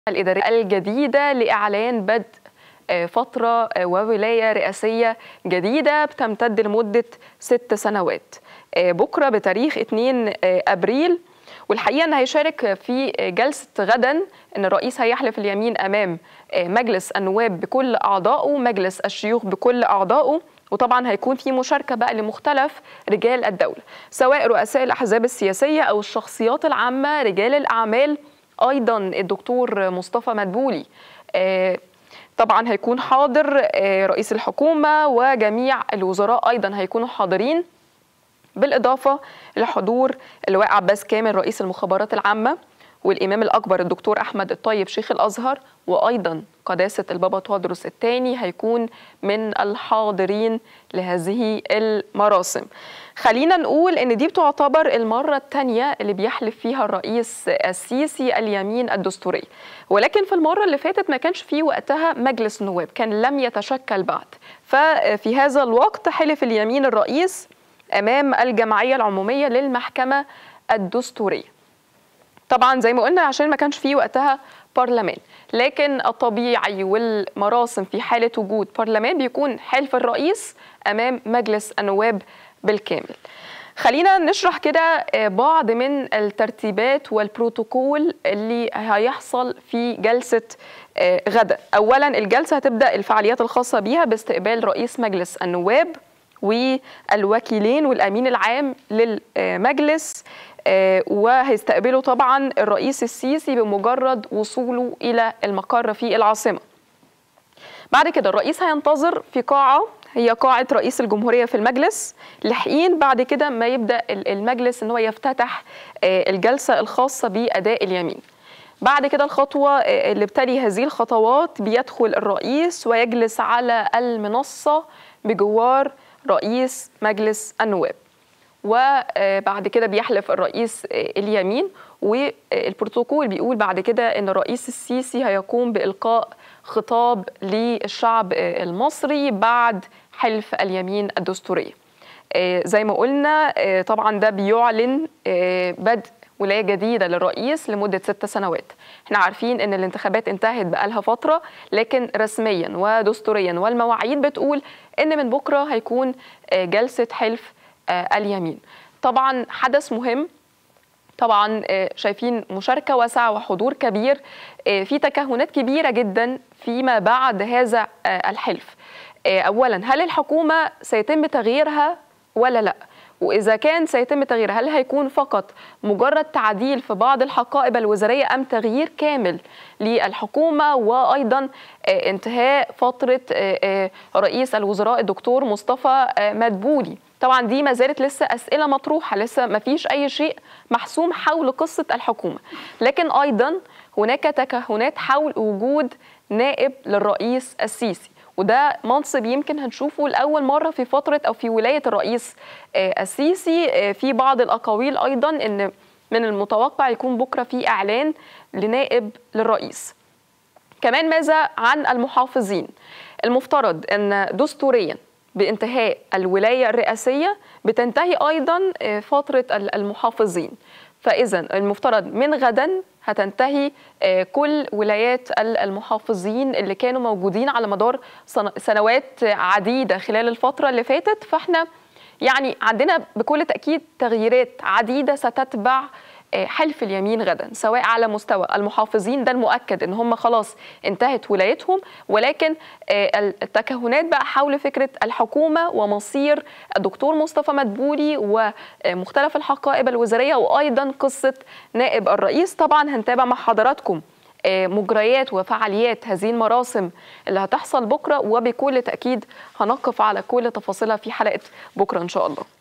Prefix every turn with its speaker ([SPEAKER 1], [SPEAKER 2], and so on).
[SPEAKER 1] الإدارية الجديدة لإعلان بدء فترة وولاية رئاسية جديدة بتمتد لمدة ست سنوات بكرة بتاريخ 2 أبريل والحقيقة أن هيشارك في جلسة غدا أن الرئيس هيحلف اليمين أمام مجلس النواب بكل أعضائه مجلس الشيوخ بكل أعضائه وطبعا هيكون في مشاركة بقى لمختلف رجال الدولة سواء رؤساء الأحزاب السياسية أو الشخصيات العامة رجال الأعمال ايضا الدكتور مصطفى مدبولي طبعا هيكون حاضر رئيس الحكومه وجميع الوزراء ايضا هيكونوا حاضرين بالاضافه لحضور اللواء عباس كامل رئيس المخابرات العامه والامام الاكبر الدكتور احمد الطيب شيخ الازهر وايضا قداسه البابا تودروس الثاني هيكون من الحاضرين لهذه المراسم خلينا نقول ان دي بتعتبر المره الثانيه اللي بيحلف فيها الرئيس السيسي اليمين الدستوري ولكن في المره اللي فاتت ما كانش في وقتها مجلس نواب كان لم يتشكل بعد ففي هذا الوقت حلف اليمين الرئيس امام الجمعيه العموميه للمحكمه الدستوريه طبعا زي ما قلنا عشان ما كانش فيه وقتها برلمان لكن الطبيعي والمراسم في حالة وجود برلمان بيكون حلف الرئيس أمام مجلس النواب بالكامل خلينا نشرح كده بعض من الترتيبات والبروتوكول اللي هيحصل في جلسة غدا أولا الجلسة هتبدأ الفعاليات الخاصة بيها باستقبال رئيس مجلس النواب والوكيلين والأمين العام للمجلس وهيستقبله طبعا الرئيس السيسي بمجرد وصوله الى المقر في العاصمه. بعد كده الرئيس هينتظر في قاعه هي قاعه رئيس الجمهوريه في المجلس لحين بعد كده ما يبدا المجلس ان هو يفتتح الجلسه الخاصه باداء اليمين. بعد كده الخطوه اللي بتلي هذه الخطوات بيدخل الرئيس ويجلس على المنصه بجوار رئيس مجلس النواب. وبعد كده بيحلف الرئيس اليمين والبروتوكول بيقول بعد كده ان الرئيس السيسي هيقوم بالقاء خطاب للشعب المصري بعد حلف اليمين الدستوريه زي ما قلنا طبعا ده بيعلن بدء ولايه جديده للرئيس لمده ست سنوات احنا عارفين ان الانتخابات انتهت بقالها فتره لكن رسميا ودستوريا والمواعيد بتقول ان من بكره هيكون جلسه حلف اليمين طبعا حدث مهم طبعا شايفين مشاركة واسعة وحضور كبير في تكهنات كبيرة جدا فيما بعد هذا الحلف أولا هل الحكومة سيتم تغييرها ولا لا وإذا كان سيتم تغييرها هل هيكون فقط مجرد تعديل في بعض الحقائب الوزارية أم تغيير كامل للحكومة وأيضا انتهاء فترة رئيس الوزراء الدكتور مصطفى مدبولي طبعا دي ما زالت لسه اسئله مطروحه لسه ما فيش اي شيء محسوم حول قصه الحكومه لكن ايضا هناك تكهنات حول وجود نائب للرئيس السيسي وده منصب يمكن هنشوفه لاول مره في فتره او في ولايه الرئيس السيسي في بعض الاقاويل ايضا ان من المتوقع يكون بكره في اعلان لنائب للرئيس كمان ماذا عن المحافظين المفترض ان دستوريا بانتهاء الولايه الرئاسيه بتنتهي ايضا فتره المحافظين فاذا المفترض من غدا هتنتهي كل ولايات المحافظين اللي كانوا موجودين على مدار سنوات عديده خلال الفتره اللي فاتت فاحنا يعني عندنا بكل تاكيد تغييرات عديده ستتبع حلف اليمين غدا سواء على مستوى المحافظين ده المؤكد ان هم خلاص انتهت ولايتهم ولكن التكهنات بقى حول فكره الحكومه ومصير الدكتور مصطفى مدبولي ومختلف الحقائب الوزاريه وايضا قصه نائب الرئيس طبعا هنتابع مع حضراتكم مجريات وفعاليات هذه المراسم اللي هتحصل بكره وبكل تاكيد هنقف على كل تفاصيلها في حلقه بكره ان شاء الله